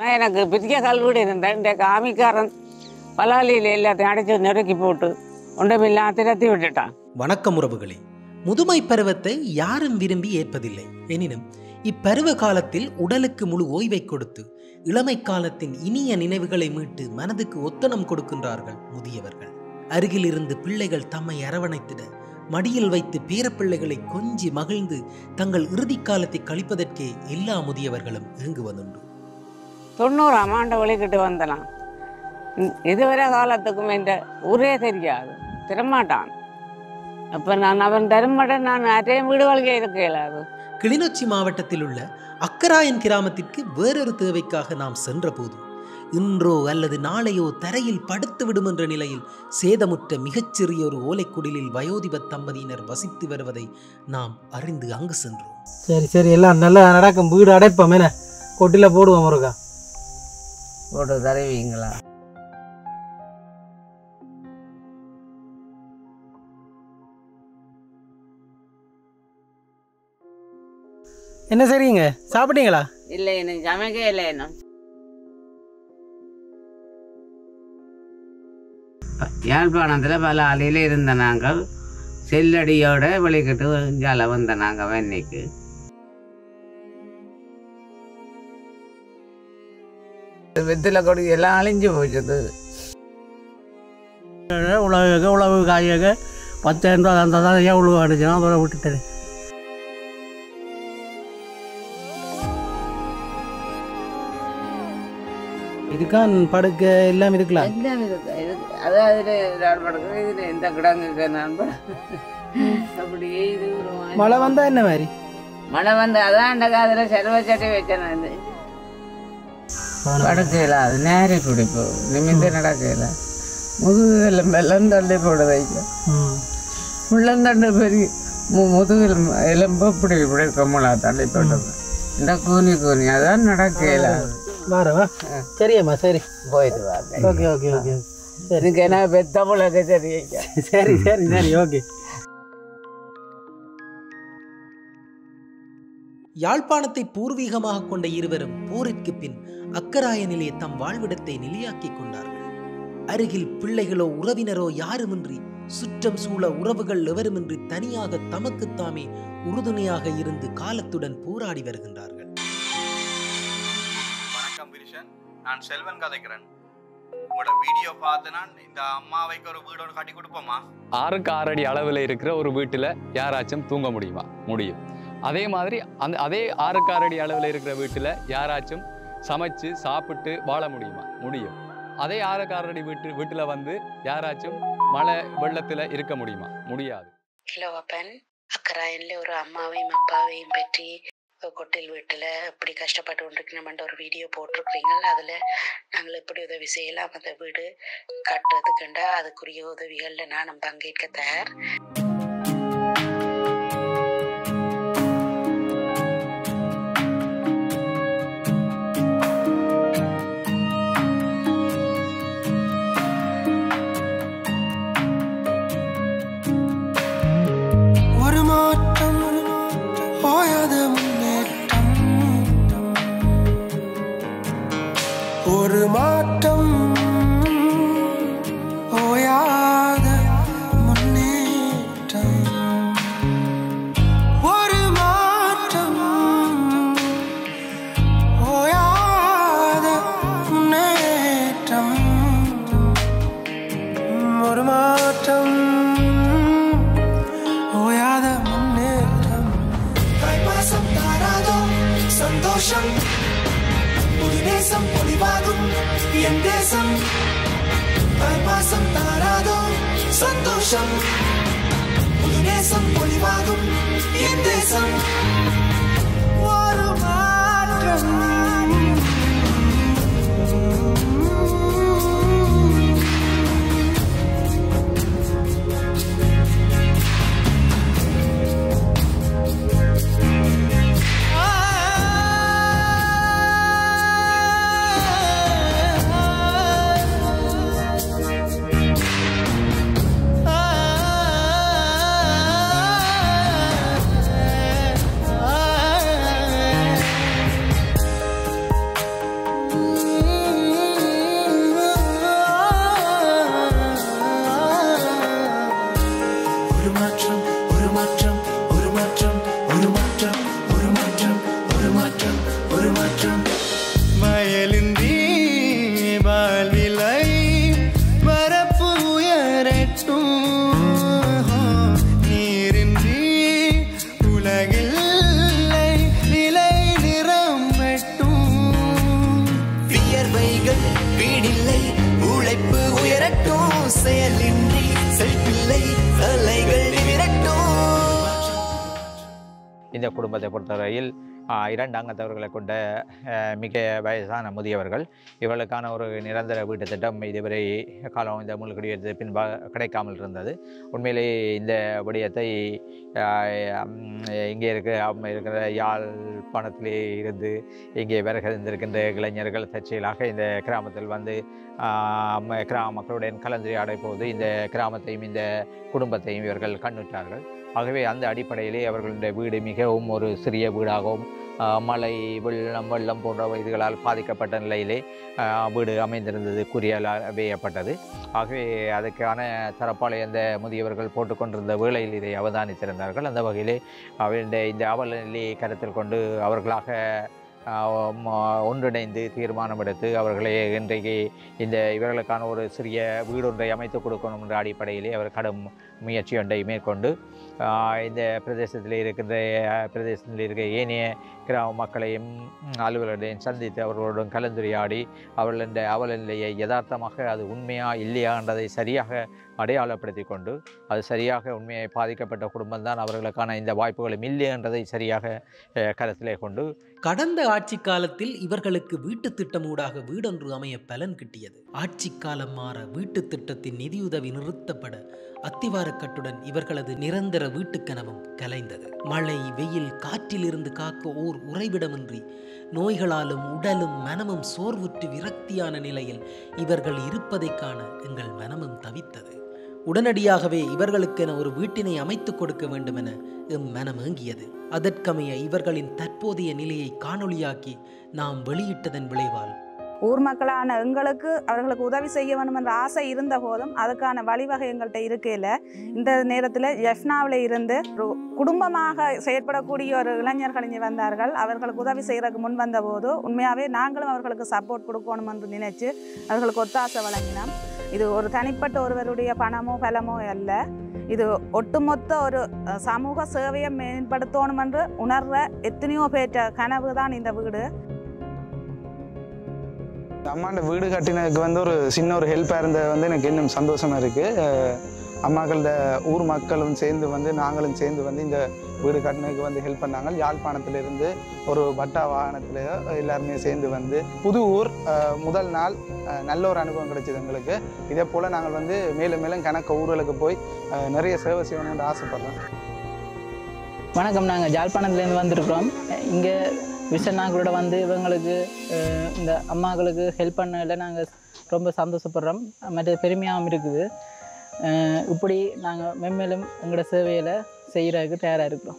நான் எனக்கு பெரிய கல்வீடு இருந்தேன் இந்த காமிக்காரன் பலாலியில் எல்லாத்தையும் அடைச்சி நெருக்கி போட்டு ஒன்றுமில்லாம் திரத்தி விட்டுட்டான் வணக்கம் உறவுகளே முதுமை பருவத்தை யாரும் விரும்பி ஏற்பதில்லை எனினும் இப்பருவ காலத்தில் உடலுக்கு முழு ஓய்வை கொடுத்து இளமை காலத்தின் இனிய நினைவுகளை மீட்டு மனதுக்கு ஒத்தனம் கொடுக்கின்றார்கள் முதியவர்கள் அருகில் இருந்து பிள்ளைகள் தம்மை அரவணைத்திட மடியில் வைத்து பேரப்பிள்ளைகளை கொஞ்சி மகிழ்ந்து தங்கள் இறுதி காலத்தை கழிப்பதற்கே எல்லா முதியவர்களும் ஏங்குவதுண்டு தொண்ணூறாம் ஆண்டு ஒழிக்கிட்டு வந்தனான் இ- இதுவரை காலத்துக்கும் இந்த ஊரே தெரியாது திறமாட்டான் அப்போ நான் அவன் தருமடன் நான் அரையும் வீடு வழியே இருக்க இயலாது கிளிநொச்சி மாவட்டத்தில் உள்ள அக்கராயன் கிராமத்திற்கு வேறொரு தேவைக்காக நாம் சென்றபோது இன்றோ அல்லது நாளையோ தரையில் படுத்து விடும் என்ற நிலையில் சேதமுற்ற மிகச்சிறிய ஒரு ஓலைக்குடிலில் வயோதிப தம்பதியினர் வசித்து வருவதை நாம் அறிந்து அங்கு சென்றோம் சரி சரி எல்லாம் நல்லா நடக்கும் வீடு அடைப்போம் என்ன கொட்டில போடுவோம் முருகா போட்டு தருவீங்களா என்ன சரிங்க சாப்பிட்டீங்களா இல்லை எனக்கு சமைக்க இல்லை இன்னும் யாழ்ப்பாணத்தில் பல அலையில் இருந்த நாங்கள் செல்லடியோட வெளிக்கிட்டு இஞ்சால வந்த நாங்கள் வெண்ணைக்கு வெத்தில கொடி எல்லாம் அழிஞ்சு போச்சுது உழவுக உழவு காயக பத்தாயிரம் ரூபா அந்த தான் ஏன் உழவு அடிச்சுனா அப்புறம் விட்டுட்டேன் இதுக்கான் படுக்க எல்லாம் இதுக்கலாம் எல்லாம் இருக்கு இருக்கு அதாவது நான் படுக்கிறேன் இதில் எந்த கிடங்குக்கு நான் படு- அப்படியே இது ஒரு மாதிரி. மழை வந்தா என்ன மாதிரி மழை வந்து அதான் அந்த காதில் செலவு சட்டி வச்சேன் நான் படுக்கையில் அது நேரே பிடிப்பு நிமிந்து நடக்கையில் முதுகில் மெல்லம் தள்ளி போட வைக்கும் ம் உள்ளந்தண்டு பெரிய மு முதுகில் எலும்பு இப்படி இப்படி கம்மலா தள்ளி போட்டது இந்த கூனி கூனி அதான் நடக்கையில் வார வா சரியம்மா சரி போயிட்டு வாங்க ஓகே ஓகே ஓகே சரி இதுக்கு என்ன பெத்த புழக்க சரிங்க சரி சரி சரி ஓகே யாழ்ப்பாணத்தை பூர்வீகமாக கொண்ட இருவரும் போரிற்கு பின் அக்கராயனிலே தம் வாழ்விடத்தை நிலையாக்கிக் கொண்டார்கள் அருகில் பிள்ளைகளோ உறவினரோ யாருமின்றி சுற்றம் சூழ உறவுகள் எவருமின்றி தனியாக தமக்குத்தாமே உறுதுணையாக இருந்து காலத்துடன் போராடி வருகின்றார்கள் வணக்கம் கிருஷன் நான் செல்வன் கதைக்கிறேன் உங்களோட வீடியோ பார்த்து நான் இந்த அம்மாவைக்கு ஒரு வீடு ஒன்று கட்டி கொடுப்போமா ஆறுக்கு ஆறு அடி அளவில் இருக்கிற ஒரு வீட்டில் யாராச்சும் தூங்க முடியுமா முடியும் அதே மாதிரி அந்த அதே ஆறுக்கு ஆறு அடி அளவில் இருக்கிற வீட்டில் யாராச்சும் சமைச்சு சாப்பிட்டு வாழ முடியுமா முடியும் அதே ஆறுக்கு ஆறு அடி வீட்டு வீட்டில் வந்து யாராச்சும் மழை வெள்ளத்தில் இருக்க முடியுமா முடியாது ஹலோ அப்பன் அக்கராயன்ல ஒரு அம்மாவையும் அப்பாவையும் பற்றி கொட்டில் வீட்டில் இப்படி கஷ்டப்பட்டு கொண்டிருக்கணுமென்ற ஒரு வீடியோ போட்டிருக்கிறீங்க அதில் நாங்கள் எப்படி உதவி செய்யலாம் அந்த வீடு கட்டுறதுக்குண்டா அதுக்குரிய உதவிகளில் நானும் பங்கேற்க தயார் ஒரு மாற்றம் ஓயாத முன்னேற்றம் ஒரு மாற்றம் ஓயாத முன்னேற்றம் ஒரு மாற்றம் ஓயாத முன்னேற்றம் ஒரு மாற்றம் ஓயாத முன்னேற்றம் கைவாசம் தாராதோ சந்தோஷம் புது தேசம் பொலிவாகும் என் தேசம் கைவாசம் தாராதோ சந்தோஷம் புது தேசம் பொலிவாகும் என் தேசம் ஒரு மாற்றம் இந்த குடும்பத்தை பொறுத்தவரையில் ஆஹ், இரண்டு அங்கத்தவர்களை கொண்ட ஆஹ், மிக வயசான முதியவர்கள் இவர்களுக்கான ஒரு நிரந்தர வீட்டு திட்டம் இதுவரை காலம் இந்த முழு குடியேற்ற பின்பா கிடைக்காமல் இருந்தது உண்மையிலேயே இந்த விடயத்தை ஆஹ், உம், இங்கே இருக்க அம் இருக்கிற யாழ்ப்பாணத்திலே இருந்து இங்கே வருகின்றிருக்கின்ற இளைஞர்கள் தற்செயலாக இந்த கிராமத்தில் வந்து ஆஹ், ம- கிராம மக்களுடன் கலந்துரையாட போது இந்த கிராமத்தையும் இந்த குடும்பத்தையும் இவர்கள் கண்ணுற்றார்கள் ஆகவே அந்த அடிப்படையிலே அவர்களுடைய வீடு மிகவும் ஒரு சிறிய வீடாகவும் ஆஹ், மழை வெள்ளம் வெள்ளம் போன்ற இதுகளால் பாதிக்கப்பட்ட நிலையிலே ஆஹ், வீடு அமைந்திருந்தது குறியால் வேயப்பட்டது ஆகவே அதுக்கான தரப்பாளை அந்த முதியவர்கள் போட்டுக்கொண்டிருந்த வேளையில் இதை அவதானித்திருந்தார்கள் அந்த வகையிலே அவருடைய இந்த அவல நிலையை கருத்தில் கொண்டு அவர்களாக ஆஹ், ம- ஒன்றிணைந்து தீர்மானம் எடுத்து அவர்களே இன்றைக்கு இந்த இவர்களுக்கான ஒரு சிறிய வீடொன்றை அமைத்து கொடுக்கணும் என்ற அடிப்படையிலே அவர் கடும் முயற்சி ஒன்றை மேற்கொண்டு ஆஹ், இந்த பிரதேசத்தில் இருக்கின்ற அஹ், பிரதேசத்தில் இருக்கிற ஏனைய கிராம மக்களையும் ம், அலுவலர்களையும் சந்தித்து அவர்களுடன் கலந்துரையாடி அவர்கள் இந்த அவல நிலையை யதார்த்தமாக அது உண்மையா இல்லையா என்றதை சரியாக அடையாளப்படுத்தி கொண்டு அது சரியாக உண்மையை பாதிக்கப்பட்ட குடும்பம்தான் அவர்களுக்கான இந்த வாய்ப்புகளும் இல்லை என்றதை சரியாக அஹ், கருத்திலே கொண்டு கடந்த ஆட்சி காலத்தில் இவர்களுக்கு வீட்டு திட்டமூடாக வீடொன்று அமைய பலன் கிட்டியது ஆட்சி காலம் மாற வீட்டு திட்டத்தின் நிதியுதவி நிறுத்தப்பட அத்திவாரக்கட்டுடன் இவர்களது நிரந்தர வீட்டுக்கனவும் கலைந்தது மழை வெயில் காற்றிலிருந்து காக்க ஓர் உறைவிடமின்றி நோய்களாலும் உடலும் மனமும் சோர்வுற்று விரக்தியான நிலையில் இவர்கள் இருப்பதைக் காண எங்கள் மனமும் தவித்தது உடனடியாகவே இவர்களுக்கென ஒரு வீட்டினை அமைத்துக் கொடுக்க வேண்டுமென எம் மனம் ஏங்கியது அதற்கமைய இவர்களின் தற்போதைய நிலையை காணொளியாக்கி நாம் வெளியிட்டதன் விளைவால் ஊர் மக்களான எங்களுக்கு அவர்களுக்கு உதவி செய்ய வேண்டும் என்ற ஆசை இருந்த போதும் அதுக்கான வழிவகை எங்கள்கிட்ட இருக்கையில் இந்த நேரத்தில் ஜெஃப்னாவில் இருந்து ஒரு குடும்பமாக செயற்படக்கூடிய ஒரு இளைஞர்கள் இங்கே வந்தார்கள் அவர்களுக்கு உதவி செய்கிறதுக்கு முன் வந்த போது உண்மையாகவே நாங்களும் அவர்களுக்கு சப்போர்ட் கொடுக்கணும் என்று நினைச்சு அவர்களுக்கு ஒத்தாசை வழங்கினோம் இது ஒரு தனிப்பட்ட ஒருவருடைய பணமோ பலமோ அல்ல இது ஒட்டுமொத்த ஒரு அஹ், சமூக சேவையை மேம்படுத்தணும் என்று உணர்ற எத்தனையோ பேற்ற கனவு தான் இந்த வீடு அம்மாண்ட வீடு கட்டினதுக்கு வந்து ஒரு சின்ன ஒரு ஹெல்ப்பாக இருந்தது வந்து எனக்கு இன்னும் சந்தோஷமா இருக்குது அம்மாக்களோட ஊர் மக்களும் சேர்ந்து வந்து நாங்களும் சேர்ந்து வந்து இந்த வீடு கட்டினதுக்கு வந்து ஹெல்ப் பண்ணாங்க யாழ்ப்பாணத்திலிருந்து ஒரு பட்டா வாகனத்தில் எல்லாருமே சேர்ந்து வந்து புது ஊர் அஹ், முதல் நாள் அஹ், நல்ல ஒரு அனுபவம் கிடைச்சது எங்களுக்கு இதே போல் நாங்கள் வந்து மேலும் மேலும் கணக்க ஊர்களுக்கு போய் அஹ், நிறைய சேவை செய்யணும்னு ஆசைப்படுறோம் வணக்கம் நாங்கள் ஜாழ்ப்பாணத்துலேருந்து வந்திருக்கிறோம் இங்கே விசன்னாங்களோட வந்து இவங்களுக்கு அஹ், இந்த அம்மாக்களுக்கு ஹெல்ப் பண்ணல நாங்கள் ரொம்ப சந்தோஷப்படுறோம் மற்ற பெருமையாகவும் இருக்குது அஹ், இப்படி நாங்கள் மென்மேலும் எங்களோட சேவையில் செய்கிறதுக்கு தயாராக இருக்கிறோம்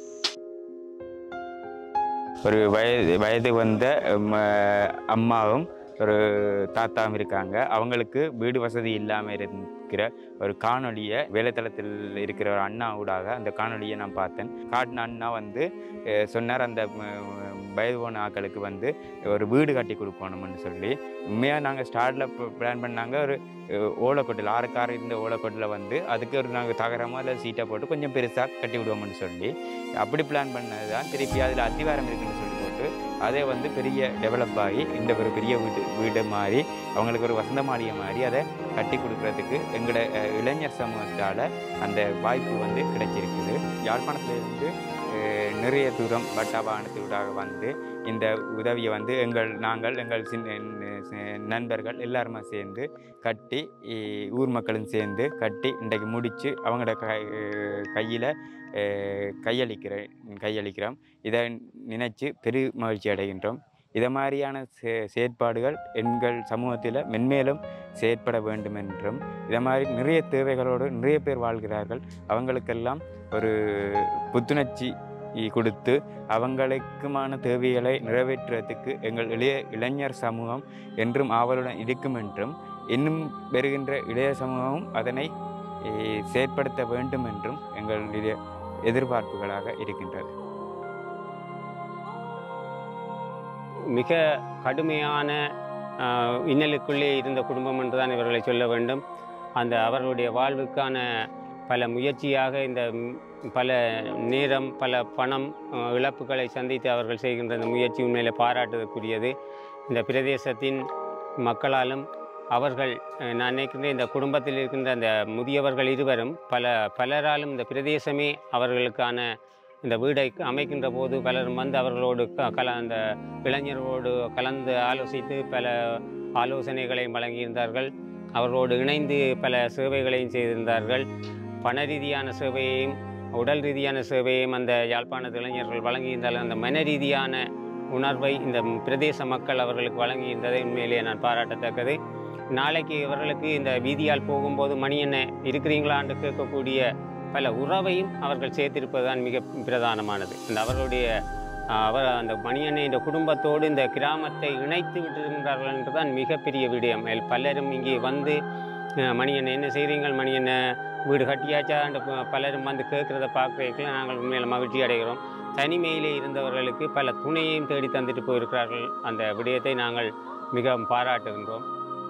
ஒரு வயது வயது வந்த ம, அம்மாவும் ஒரு தாத்தாவும் இருக்காங்க அவங்களுக்கு வீடு வசதி இல்லாமல் இருக்கிற ஒரு காணொளியை வேலைத்தளத்தில் இருக்கிற ஒரு அண்ணா ஊடாக அந்த காணொளியை நான் பார்த்தேன் காட்டின அண்ணா வந்து அஹ், சொன்னார் அந்த ம, வயது போன ஆட்களுக்கு வந்து ஒரு வீடு கட்டி கொடுக்கணும்னு சொல்லி உண்மையாக நாங்கள் ஸ்டார்டில் பிளான் பண்ணாங்க ஒரு அஹ், ஓலைக்கொட்டில் ஆறு கார் இருந்த ஓலைக்கொட்டில் வந்து அதுக்கு ஒரு நாங்கள் தகரமாக இல்லை சீட்டை போட்டு கொஞ்சம் பெருசாக கட்டி விடுவோம்னு சொல்லி அப்படி பிளான் பண்ணது தான் திருப்பி அதில் அத்திவாரம் இருக்குன்னு சொல்லி போட்டு அதே வந்து பெரிய டெவலப் ஆகி இந்த ஒரு பெரிய வீடு வீடு மாதிரி அவங்களுக்கு ஒரு வசந்த மாளிகை மாதிரி அதை கட்டி கொடுக்கறதுக்கு எங்களோட அஹ், இளைஞர் சமூகத்தால் அந்த வாய்ப்பு வந்து கிடைச்சிருக்குது யாழ்ப்பாணத்திலிருந்து அஹ், நிறைய தூரம் வட்டா வாகனத்தூடாக வந்து இந்த உதவியை வந்து எங்கள் நாங்கள் எங்கள் சின்ன நண்பர்கள் எல்லாருமே சேர்ந்து கட்டி இ- ஊர் மக்களும் சேர்ந்து கட்டி இன்றைக்கு முடித்து அவங்களோட கை கையில் கையளிக்கிற கையளிக்கிறோம் இதை நினைச்சு பெரு மகிழ்ச்சி அடைகின்றோம் இதை மாதிரியான சே செயற்பாடுகள் எங்கள் சமூகத்தில் மென்மேலும் செயற்பட வேண்டும் என்றும் இதை மாதிரி நிறைய தேவைகளோடு நிறைய பேர் வாழ்கிறார்கள் அவங்களுக்கெல்லாம் ஒரு புத்துணர்ச்சி கொடுத்து அவங்களுக்குமான தேவைகளை நிறைவேற்றுவதற்கு எங்கள் இளைய இளைஞர் சமூகம் என்றும் ஆவலுடன் இருக்கும் என்றும் இன்னும் வருகின்ற இளைய சமூகமும் அதனை eh, செயற்படுத்த வேண்டும் என்றும் எங்களுடைய எதிர்பார்ப்புகளாக இருக்கின்றது மிக கடுமையான ஆஹ், இன்னலுக்குள்ளே இருந்த குடும்பம் என்று தான் இவர்களை சொல்ல வேண்டும் அந்த அவர்களுடைய வாழ்வுக்கான பல முயற்சியாக இந்த ம், பல நேரம் பல பணம் ஆஹ், இழப்புகளை சந்தித்து அவர்கள் செய்கின்ற இந்த முயற்சி உண்மையில் பாராட்டுவதற்குரியது இந்த பிரதேசத்தின் மக்களாலும் அவர்கள் அஹ், நான் நினைக்கின்றேன் இந்த குடும்பத்தில் இருக்கின்ற அந்த முதியவர்கள் இருவரும் பல பலராலும் இந்த பிரதேசமே அவர்களுக்கான இந்த வீடை அமைக்கின்ற போது பலரும் வந்து அவர்களோடு க- கல அந்த இளைஞர்களோடு கலந்து ஆலோசித்து பல ஆலோசனைகளை வழங்கியிருந்தார்கள் அவர்களோடு இணைந்து பல சேவைகளையும் செய்திருந்தார்கள் பண ரீதியான சேவையையும் உடல் ரீதியான சேவையையும் அந்த யாழ்ப்பாணத்து இளைஞர்கள் வழங்கியிருந்தாலும் அந்த மன ரீதியான உணர்வை இந்த பிரதேச மக்கள் அவர்களுக்கு வழங்கியிருந்ததை உண்மையிலேயே நான் பாராட்டத்தக்கது நாளைக்கு இவர்களுக்கு இந்த வீதியால் போகும்போது மணி என்ன இருக்கிறீங்களான்னு கேட்கக்கூடிய பல உறவையும் அவர்கள் சேர்த்திருப்பதுதான் மிக பிரதானமானது அந்த அவர்களுடைய ஆஹ், அவர் அந்த மணியண்ணை இந்த குடும்பத்தோடு இந்த கிராமத்தை இணைத்து விட்டிருக்கிறார்கள் என்றுதான் மிகப்பெரிய விடயம் எல் பலரும் இங்கே வந்து அஹ், மணியண்ணை என்ன செய்கிறீங்கள் மணியண்ணை வீடு கட்டியாச்சா என்ற ப- பலரும் வந்து கேட்குறத பார்க்குறதுக்குள்ள நாங்கள் உண்மையில் மகிழ்ச்சி அடைகிறோம் தனிமையிலே இருந்தவர்களுக்கு பல துணையையும் தேடி தந்துட்டு போயிருக்கிறார்கள் அந்த விடயத்தை நாங்கள் மிகவும் பாராட்டுகின்றோம்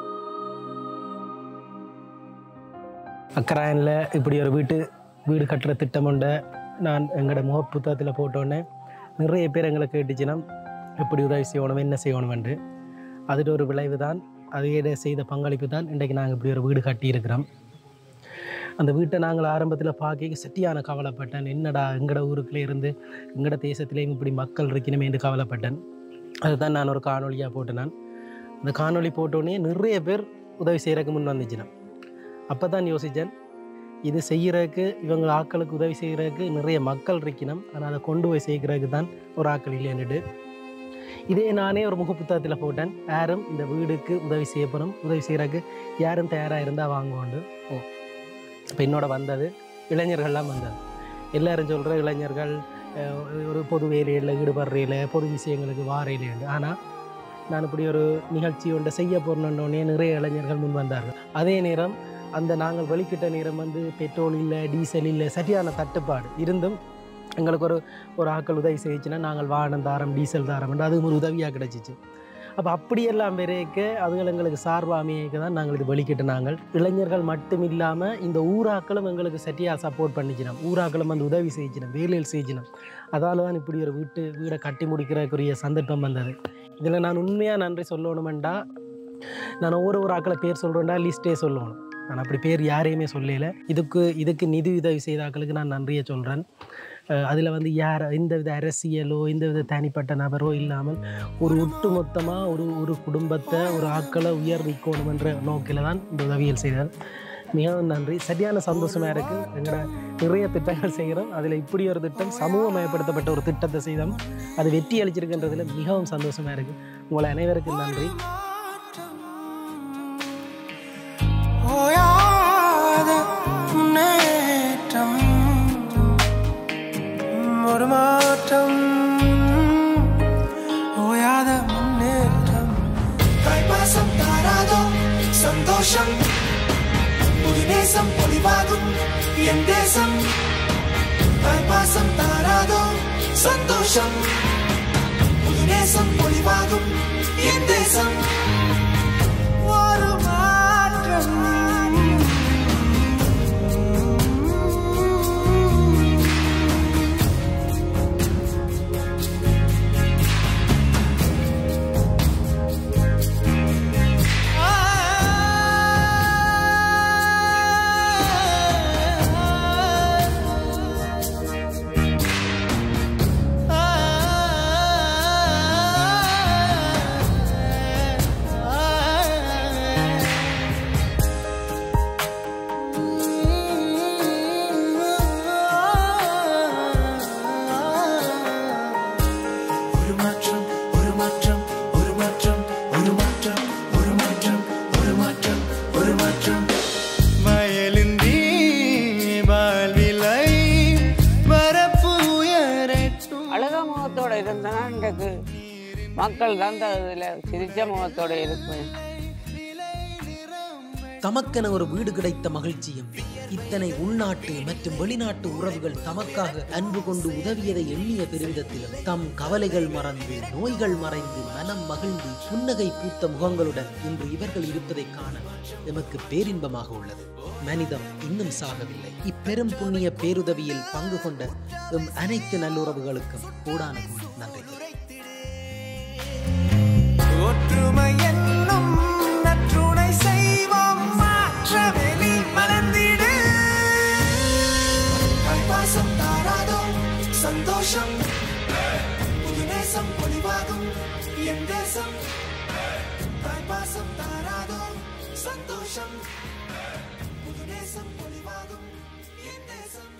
அக்கராயனில் இப்படி ஒரு வீட்டு வீடு கட்டுற திட்டம் உண்ட நான் எங்களோட முக புத்தகத்தில் போட்டோன்னே நிறைய பேர் எங்களை கேட்டுச்சுன்னா எப்படி உதவி செய்யணும் என்ன செய்யணுமென்று அதில் ஒரு விளைவு தான் அதையே செய்த பங்களிப்பு தான் இன்றைக்கு நாங்கள் இப்படி ஒரு வீடு கட்டியிருக்கிறோம் அந்த வீட்டை நாங்கள் ஆரம்பத்தில் பார்க்க சட்டியான கவலைப்பட்டேன் என்னடா எங்களோட ஊருக்குள்ளே இருந்து எங்களோட தேசத்துலேயும் இப்படி மக்கள் இருக்கணுமே என்று கவலைப்பட்டேன் அதுதான் நான் ஒரு காணொலியாக போட்டேன் நான் அந்த காணொளி போட்டோடனே நிறைய பேர் உதவி செய்கிறதுக்கு முன் வந்துச்சுனா அப்போ தான் யோசித்தேன் இது செய்கிறதுக்கு இவங்க ஆட்களுக்கு உதவி செய்கிறதுக்கு நிறைய மக்கள் இருக்கணும் ஆனால் அதை கொண்டு போய் சேர்க்கறதுக்கு தான் ஒரு ஆட்கள் இல்லைன்னுட்டு இதே நானே ஒரு முக புத்தகத்தில் போட்டேன் யாரும் இந்த வீடுக்கு உதவி செய்யப்படும் உதவி செய்கிறதுக்கு யாரும் தயாராக இருந்தால் வாங்குவோண்டு ஓ இப்போ என்னோட வந்தது இளைஞர்கள்லாம் வந்தது எல்லாரும் சொல்கிற இளைஞர்கள் அஹ், ஒரு பொது வேலையில் ஈடுபடுறையில் பொது விஷயங்களுக்கு வாரையில் ஆனால் நான் இப்படி ஒரு நிகழ்ச்சி ஒன்றை செய்ய போகிறோன்னே நிறைய இளைஞர்கள் முன் வந்தார்கள் அதே நேரம் அந்த நாங்கள் வெளிக்கிட்ட நேரம் வந்து பெட்ரோல் இல்லை டீசல் இல்லை சரியான தட்டுப்பாடு இருந்தும் எங்களுக்கு ஒரு ஒரு ஆட்கள் உதவி செய்யுச்சுன்னா நாங்கள் வாகனம் தாரம் டீசல் தாரம் அதுவும் ஒரு உதவியாக கிடச்சிச்சு அப்போ அப்படியெல்லாம் பெருக்க அதுகள் எங்களுக்கு சார்பாக அமையக்க தான் நாங்கள் இது வெளிக்கிட்டு நாங்கள் இளைஞர்கள் மட்டும் இல்லாமல் இந்த ஊராக்களும் எங்களுக்கு சரியாக சப்போர்ட் பண்ணிச்சினோம் ஊராக்களும் வந்து உதவி செய்யிச்சினோம் வேலையில் செய்யிச்சினோம் அதால் தான் இப்படி ஒரு வீட்டு வீடை கட்டி முடிக்கிறதுக்குரிய சந்தர்ப்பம் வந்தது இதில் நான் உண்மையாக நன்றி சொல்லணுமெண்டா நான் ஒவ்வொரு ஒரு ஆக்களை பேர் சொல்கிறேன்டா லிஸ்ட்டே சொல்லணும் நான் அப்படி பேர் யாரையுமே சொல்லல இதுக்கு இதுக்கு நிதி உதவி செய்த ஆக்களுக்கு நான் நன்றியை சொல்கிறேன் அதில் வந்து யார் எந்த வித அரசியலோ எந்த வித தனிப்பட்ட நபரோ இல்லாமல் ஒரு ஒட்டுமொத்தமாக ஒரு ஒரு குடும்பத்தை ஒரு ஆக்களை உயர்விக்கணுமென்ற நோக்கில் தான் இந்த உதவிகள் செய்தார் மிகவும் நன்றி சரியான சந்தோஷமாக இருக்குது எங்களோட நிறைய திட்டங்கள் செய்கிறோம் அதில் இப்படி ஒரு திட்டம் சமூகமயப்படுத்தப்பட்ட ஒரு திட்டத்தை செய்தோம் அது வெற்றி அளிச்சிருக்கின்றதுல மிகவும் சந்தோஷமாக இருக்குது உங்களை அனைவருக்கும் நன்றி ஓயாத முன்னேற்றம் ஒரு மாற்றம் ஓயாத முன்னேற்றம் கைப்பாசம் தாராதோ சந்தோஷம் புது நேசம் பொலிவாகும் என் தேசம் கைப்பாசம் தாராதோ சந்தோஷம் புது நேசம் பொலிவாகும் என் தேசம் ஒரு மாற்றம் ஒரு மாற்றம் ஒரு மாற்றம் ஒரு மாற்றம் ஒரு மாற்றம் ஒரு மாற்றம் ஒரு மாற்றம் ஒரு மாற்றம் வயலிந்தி வாழ்விலை வரப்பு உயரட்டும் அழக முகத்தோட இருந்தனா இன்றைக்கு மக்கள் தந்ததில் சிரிச்ச முகத்தோட இருப்பேன் தமக்கென ஒரு வீடு கிடைத்த மகிழ்ச்சியும் இத்தனை உள்நாட்டு மற்றும் வெளிநாட்டு உறவுகள் தமக்காக அன்பு கொண்டு உதவியதை எண்ணிய பெருவிதத்திலும் தம் கவலைகள் மறந்து நோய்கள் மறைந்து மனம் மகிழ்ந்து புன்னகை பூத்த முகங்களுடன் இன்று இவர்கள் இருப்பதைக் காண எமக்கு பேரின்பமாக உள்ளது மனிதம் இன்னும் சாகவில்லை இப்பெரும் புண்ணிய பேருதவியில் பங்கு கொண்ட எம் அனைத்து நல்லுறவுகளுக்கும் கூடான கோடி நன்றிகள் ஒற்றுமை என்னும் நற்றுணை செய்வோம் மாற்ற வெளி மலர்ந்திடு கைப்பாசம் தாராதோ சந்தோஷம் சந்தோஷம் புது நேசம் பொலிவாகும் என் தேசம் தாய்ப்பாசம் தாராதோ சந்தோஷம் புது நேசம் பொலிவாகும் என் தேசம்